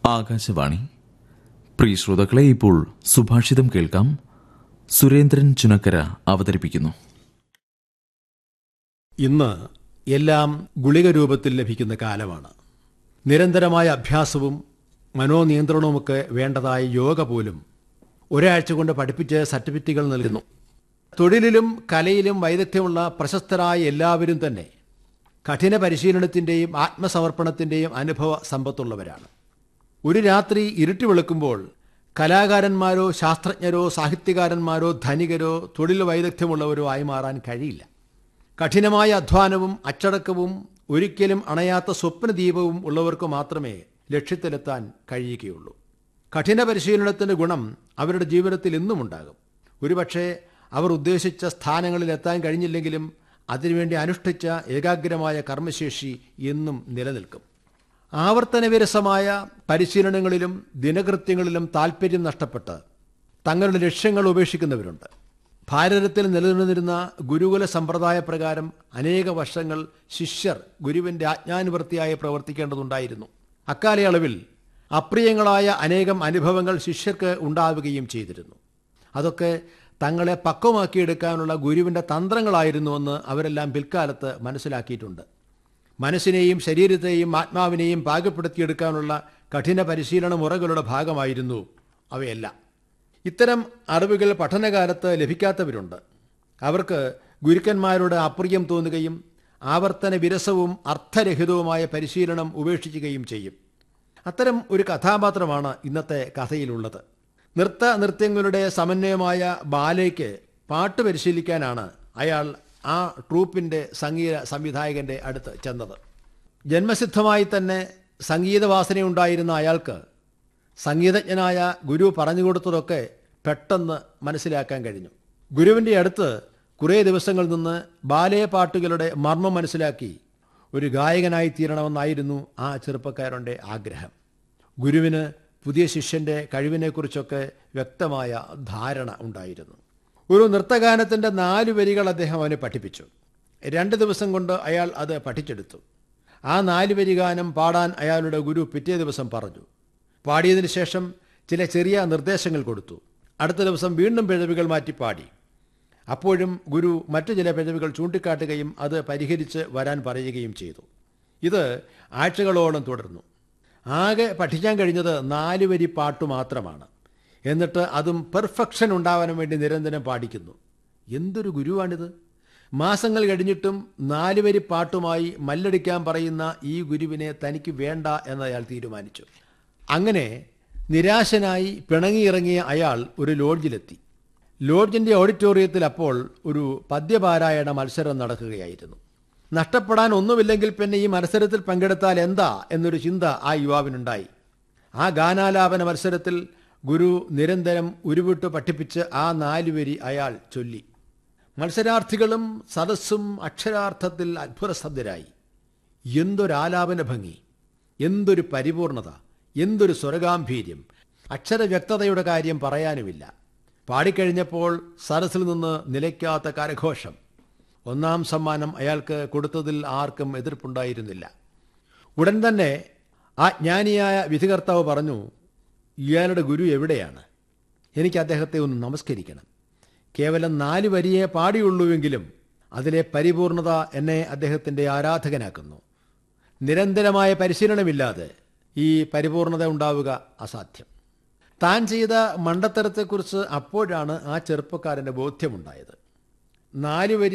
ആകാശവാണി പ്രിയ ശ്രോതാക്കളെ ഇപ്പോൾ സുഭാഷിതം കേൾക്കാം സുരേന്ദ്രൻ ചുനക്കര അവതരിപ്പിക്കുന്നു ഇന്ന് എല്ലാം ഗുളിക രൂപത്തിൽ ലഭിക്കുന്ന കാലമാണ് നിരന്തരമായ അഭ്യാസവും മനോനിയന്ത്രണവുമൊക്കെ വേണ്ടതായ യോഗ പോലും ഒരാഴ്ച കൊണ്ട് പഠിപ്പിച്ച് സർട്ടിഫിക്കറ്റുകൾ നൽകുന്നു തൊഴിലിലും കലയിലും വൈദഗ്ധ്യമുള്ള പ്രശസ്തരായ എല്ലാവരും തന്നെ കഠിന പരിശീലനത്തിൻ്റെയും ആത്മസമർപ്പണത്തിൻ്റെയും അനുഭവ സമ്പത്തുള്ളവരാണ് ഒരു രാത്രി ഇരുട്ടി വെളുക്കുമ്പോൾ കലാകാരന്മാരോ ശാസ്ത്രജ്ഞരോ സാഹിത്യകാരന്മാരോ ധനികരോ തൊഴിൽ വൈദഗ്ധ്യമുള്ളവരോ ആയി മാറാൻ കഴിയില്ല കഠിനമായ അധ്വാനവും അച്ചടക്കവും ഒരിക്കലും അണയാത്ത സ്വപ്നദീപവും ഉള്ളവർക്ക് മാത്രമേ ലക്ഷ്യത്തിലെത്താൻ കഴിയുകയുള്ളൂ കഠിന പരിശീലനത്തിൻ്റെ ഗുണം അവരുടെ ജീവിതത്തിൽ ഇന്നും ഉണ്ടാകും ഒരുപക്ഷെ അവർ ഉദ്ദേശിച്ച സ്ഥാനങ്ങളിൽ എത്താൻ കഴിഞ്ഞില്ലെങ്കിലും അതിനുവേണ്ടി അനുഷ്ഠിച്ച ഏകാഗ്രമായ കർമ്മശേഷി എന്നും നിലനിൽക്കും ആവർത്തനവിരസമായ പരിശീലനങ്ങളിലും ദിനകൃത്യങ്ങളിലും താൽപ്പര്യം നഷ്ടപ്പെട്ട് തങ്ങളുടെ ലക്ഷ്യങ്ങൾ ഉപേക്ഷിക്കുന്നവരുണ്ട് ഭാരതത്തിൽ നിലനിന്നിരുന്ന ഗുരുകുല സമ്പ്രദായ പ്രകാരം അനേക വർഷങ്ങൾ ശിഷ്യർ ഗുരുവിൻ്റെ ആജ്ഞാനുവർത്തിയായി പ്രവർത്തിക്കേണ്ടതുണ്ടായിരുന്നു അക്കാലയളവിൽ അപ്രിയങ്ങളായ അനേകം അനുഭവങ്ങൾ ശിഷ്യർക്ക് ഉണ്ടാവുകയും ചെയ്തിരുന്നു അതൊക്കെ തങ്ങളെ പക്വമാക്കിയെടുക്കാനുള്ള ഗുരുവിൻ്റെ തന്ത്രങ്ങളായിരുന്നുവെന്ന് അവരെല്ലാം പിൽക്കാലത്ത് മനസ്സിലാക്കിയിട്ടുണ്ട് മനസ്സിനെയും ശരീരത്തെയും ആത്മാവിനെയും പാകപ്പെടുത്തിയെടുക്കാനുള്ള കഠിന പരിശീലന മുറകളുടെ ഭാഗമായിരുന്നു അവയെല്ലാം ഇത്തരം അറിവുകൾ പഠനകാലത്ത് ലഭിക്കാത്തവരുണ്ട് അവർക്ക് ഗുരുക്കന്മാരുടെ അപ്രിയം തോന്നുകയും ആവർത്തന വിരസവും അർത്ഥരഹിതവുമായ പരിശീലനം ഉപേക്ഷിക്കുകയും ചെയ്യും അത്തരം ഒരു കഥാപാത്രമാണ് ഇന്നത്തെ കഥയിലുള്ളത് നൃത്ത നൃത്യങ്ങളുടെ സമന്വയമായ ബാലയ്ക്ക് പാട്ട് പരിശീലിക്കാനാണ് അയാൾ ആ ട്രൂപ്പിൻ്റെ സംഗീത സംവിധായകൻ്റെ അടുത്ത് ചെന്നത് ജന്മസിദ്ധമായി തന്നെ സംഗീതവാസനയുണ്ടായിരുന്ന അയാൾക്ക് സംഗീതജ്ഞനായ ഗുരു പറഞ്ഞു കൊടുത്തതൊക്കെ പെട്ടെന്ന് മനസ്സിലാക്കാൻ കഴിഞ്ഞു ഗുരുവിൻ്റെ അടുത്ത് കുറേ ദിവസങ്ങൾ നിന്ന് ബാലയ പാട്ടുകളുടെ മർമ്മം മനസ്സിലാക്കി ഒരു ഗായകനായി തീരണമെന്നായിരുന്നു ആ ചെറുപ്പക്കാരൻ്റെ ആഗ്രഹം ഗുരുവിന് പുതിയ ശിഷ്യൻ്റെ കഴിവിനെക്കുറിച്ചൊക്കെ വ്യക്തമായ ധാരണ ഉണ്ടായിരുന്നു ഒരു നൃത്തഗാനത്തിൻ്റെ നാല് വരികൾ അദ്ദേഹം അവനെ പഠിപ്പിച്ചു രണ്ട് ദിവസം കൊണ്ട് അയാൾ അത് പഠിച്ചെടുത്തു ആ നാല് വരി ഗാനം പാടാൻ അയാളുടെ ഗുരു പിറ്റേ ദിവസം പറഞ്ഞു പാടിയതിനു ശേഷം ചില ചെറിയ നിർദ്ദേശങ്ങൾ കൊടുത്തു അടുത്ത ദിവസം വീണ്ടും പിഴവുകൾ മാറ്റി പാടി അപ്പോഴും ഗുരു മറ്റു ചില പിഴവുകൾ ചൂണ്ടിക്കാട്ടുകയും അത് പരിഹരിച്ച് വരാൻ പറയുകയും ചെയ്തു ഇത് ആഴ്ചകളോളം തുടർന്നു ആകെ പഠിക്കാൻ കഴിഞ്ഞത് നാല് വരി പാട്ട് മാത്രമാണ് എന്നിട്ട് അതും പെർഫെക്ഷൻ ഉണ്ടാവാൻ വേണ്ടി നിരന്തരം പാടിക്കുന്നു എന്തൊരു ഗുരുവാണിത് മാസങ്ങൾ കഴിഞ്ഞിട്ടും നാല് വരി പാട്ടുമായി മല്ലടിക്കാൻ പറയുന്ന ഈ ഗുരുവിനെ തനിക്ക് വേണ്ട എന്ന് അയാൾ തീരുമാനിച്ചു അങ്ങനെ നിരാശനായി പിണങ്ങിയിറങ്ങിയ അയാൾ ഒരു ലോഡ്ജിലെത്തി ലോഡ്ജിൻ്റെ ഓഡിറ്റോറിയത്തിൽ അപ്പോൾ ഒരു പദ്യപാരായണ മത്സരം നടക്കുകയായിരുന്നു നഷ്ടപ്പെടാൻ ഒന്നുമില്ലെങ്കിൽ പിന്നെ ഈ മത്സരത്തിൽ പങ്കെടുത്താൽ എന്താ എന്നൊരു ചിന്ത ആ യുവാവിനുണ്ടായി ആ ഗാനാലാപന മത്സരത്തിൽ ഗുരു നിരന്തരം ഉരുവിട്ട് പഠിപ്പിച്ച് ആ നാലുവരി അയാൾ ചൊല്ലി മത്സരാർത്ഥികളും സദസ്സും അക്ഷരാർത്ഥത്തിൽ അത്ഭുതസ്തബ്ധരായി എന്തൊരാലാപന ഭംഗി എന്തൊരു പരിപൂർണത എന്തൊരു സ്വരഗാംഭീര്യം അക്ഷരവ്യക്തതയുടെ കാര്യം പറയാനുമില്ല പാടിക്കഴിഞ്ഞപ്പോൾ സരസിൽ നിന്ന് നിലയ്ക്കാത്ത കരഘോഷം ഒന്നാം സമ്മാനം അയാൾക്ക് കൊടുത്തതിൽ ആർക്കും എതിർപ്പുണ്ടായിരുന്നില്ല ഉടൻ തന്നെ ആ ജ്ഞാനിയായ വിധികർത്താവ് പറഞ്ഞു ഇയാളുടെ ഗുരു എവിടെയാണ് എനിക്ക് അദ്ദേഹത്തെ ഒന്ന് നമസ്കരിക്കണം കേവലം നാല് വരിയെ പാടിയുള്ളൂവെങ്കിലും അതിലെ പരിപൂർണത എന്നെ അദ്ദേഹത്തിൻ്റെ ആരാധകനാക്കുന്നു നിരന്തരമായ പരിശീലനമില്ലാതെ ഈ പരിപൂർണത ഉണ്ടാവുക അസാധ്യം താൻ ചെയ്ത മണ്ടത്തരത്തെക്കുറിച്ച് അപ്പോഴാണ് ആ ചെറുപ്പക്കാരൻ്റെ ബോധ്യമുണ്ടായത് നാല് വരി